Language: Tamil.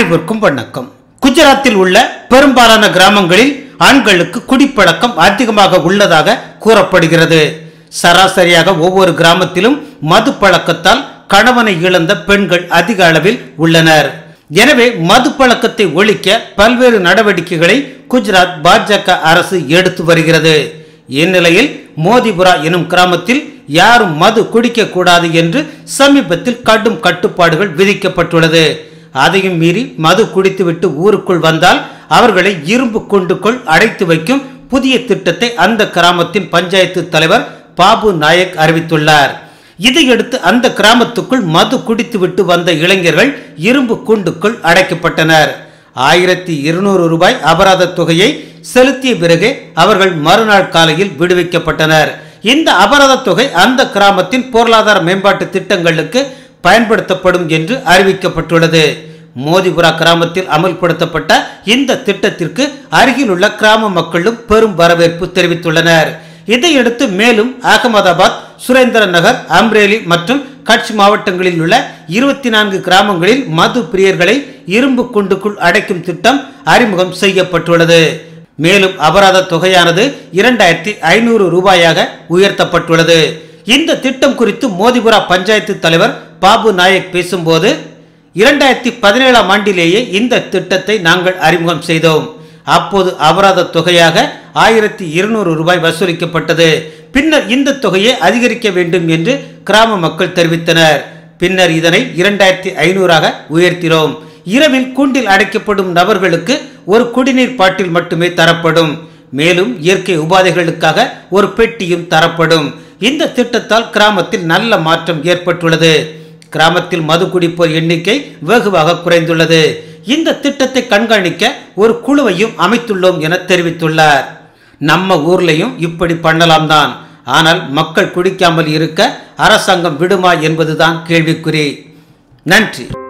அனைவருக்கும் வணக்கம் குஜராத்தில் உள்ள பெரும்பாலான கிராமங்களில் ஆண்களுக்கு குடிப்பழக்கம் அதிகமாக உள்ளதாக கூறப்படுகிறது சராசரியாக ஒவ்வொரு கிராமத்திலும் மது பழக்கத்தால் கணவனை இழந்த பெண்கள் அதிக அளவில் உள்ளனர் எனவே மது பழக்கத்தை ஒழிக்க பல்வேறு நடவடிக்கைகளை குஜராத் பாஜக அரசு எடுத்து வருகிறது இந்நிலையில் மோதிபுரா எனும் கிராமத்தில் யாரும் மது குடிக்க கூடாது என்று சமீபத்தில் கடும் கட்டுப்பாடுகள் விதிக்கப்பட்டுள்ளது அதையும் மீறி மது குடித்துவிட்டு ஊருக்குள் வந்தால் அவர்களை இரும்பு குண்டுக்குள் அடைத்து வைக்கும் புதிய திட்டத்தை அந்த கிராமத்தின் பஞ்சாயத்து தலைவர் பாபு நாயக் அறிவித்துள்ளார் இதையடுத்து அந்த கிராமத்துக்குள் மது குடித்துவிட்டு வந்த இளைஞர்கள் இரும்பு கூண்டுக்குள் அடைக்கப்பட்டனர் ஆயிரத்தி இருநூறு ரூபாய் அபராத தொகையை செலுத்திய பிறகு அவர்கள் மறுநாள் காலையில் விடுவிக்கப்பட்டனர் இந்த அபராத தொகை அந்த கிராமத்தின் பொருளாதார மேம்பாட்டு திட்டங்களுக்கு பயன்படுத்தப்படும் என்று அறிவிக்கப்பட்டுள்ளது மோதிபுரா கிராமத்தில் அமல்படுத்தப்பட்ட இந்த திட்டத்திற்கு அருகிலுள்ள கிராம மக்களும் பெரும் வரவேற்பு தெரிவித்துள்ளனர் இதையடுத்து மேலும் அகமதாபாத் சுரேந்திர நகர் அம்ரேலி மற்றும் கட்ச் மாவட்டங்களில் உள்ள இருபத்தி நான்கு கிராமங்களில் மது பிரியர்களை இரும்பு குண்டுக்குள் அடைக்கும் திட்டம் அறிமுகம் செய்யப்பட்டுள்ளது மேலும் அபராத தொகையானது இரண்டாயிரத்தி ஐநூறு ரூபாயாக உயர்த்தப்பட்டுள்ளது இந்த திட்டம் குறித்து மோதிபுரா பஞ்சாயத்து தலைவர் பாபு நாயக் பேசும்போது இரண்டாயிரத்தி பதினேழாம் ஆண்டிலேயே இந்த திட்டத்தை நாங்கள் அறிமுகம் செய்தோம் அப்போது அபராத தொகையாக ஆயிரத்தி இருநூறு ரூபாய் வசூலிக்கப்பட்டது பின்னர் இந்த தொகையை அதிகரிக்க வேண்டும் என்று கிராம மக்கள் தெரிவித்தனர் பின்னர் இதனை இரண்டாயிரத்தி ஐநூறாக உயர்த்தினோம் இரவில் கூண்டில் அடைக்கப்படும் நபர்களுக்கு ஒரு குடிநீர் பாட்டில் மட்டுமே தரப்படும் மேலும் இயற்கை உபாதைகளுக்காக ஒரு பெட்டியும் தரப்படும் இந்த திட்டத்தால் கிராமத்தில் நல்ல மாற்றம் ஏற்பட்டுள்ளது கிராமத்தில் மது குடிப்போர் எண்ணிக்கை வெகுவாக குறைந்துள்ளது இந்த திட்டத்தை கண்காணிக்க ஒரு குழுவையும் அமைத்துள்ளோம் என தெரிவித்துள்ளார் நம்ம ஊர்லயும் இப்படி பண்ணலாம் தான் ஆனால் மக்கள் குடிக்காமல் இருக்க அரசாங்கம் விடுமா என்பதுதான் கேள்விக்குறி நன்றி